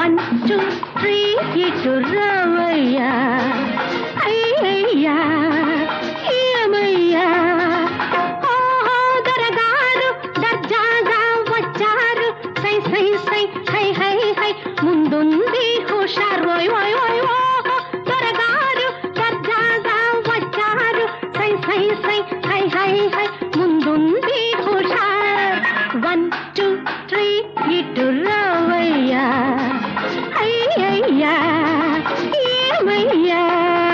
one two three ఇటు రావయ్యా అయ్యయ్యా ఏమయ్యా ఓహో దొరగారు దర్జాగా వచ్చారు సై సై సై హై హై హై ముందుంది హుషారు ఓయ్ ఓయ్ ఓయ్ ఓహో దొరగారు దర్జాగా వచ్చారు సై సై సై హై హై హై ముందుంది హుషార్ వన్ టూ త్రీ ఇటు రావయ్యా అయ్యయ్యా ఏమయ్యా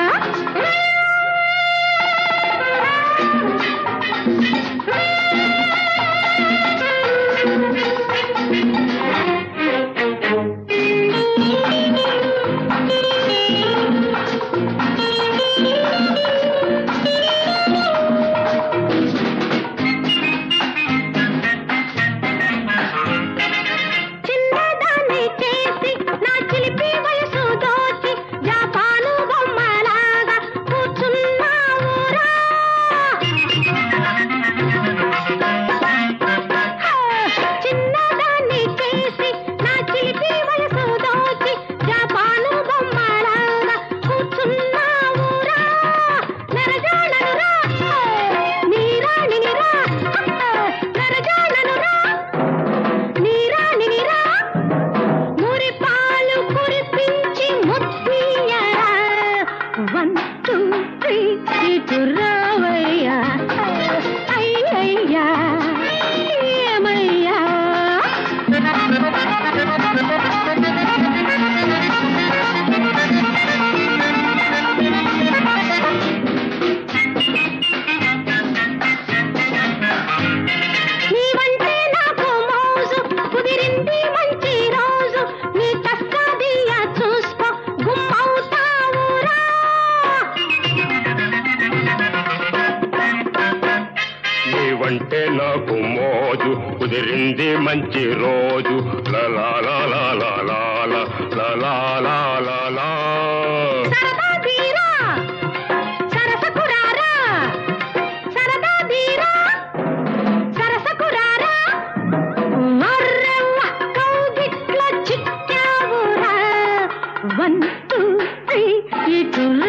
చిన్నదాన్ని చేసి నా చిలిపి వయసు దోచి జపాను బొమ్మలాగా కూర్చున్నావురా చిన్నదాన్ని చేసి నా చిలిపి వయసు దోచి జపాను బొమ్మలాగా కూర్చున్నావురా నరజాడనురా నీరాణినిరా నరజాడనురా నీరాణినిరా మురి పాలు కురిపించి ముత్తియరా వన్ టూ త్రీ ఇటు రావయ్యా అయ్యయ్యా ఏమయ్యా నీవంటే నాకు మోజు కుదిరింది మంచి రోజు నీ కస్కదియ చూసుకో గుమ్మవుతావురా నీవంటే నాకు మోజు కుదిరింది మంచి రోజు లలా లాలా లాలా లాలా లాలా సరదా తీరా సరసకురారా సరదా తీరా సరసకురారా మర్రెవ్వ కౌగిట్లో చిక్కావురా వన్ టూ త్రీ ఇటు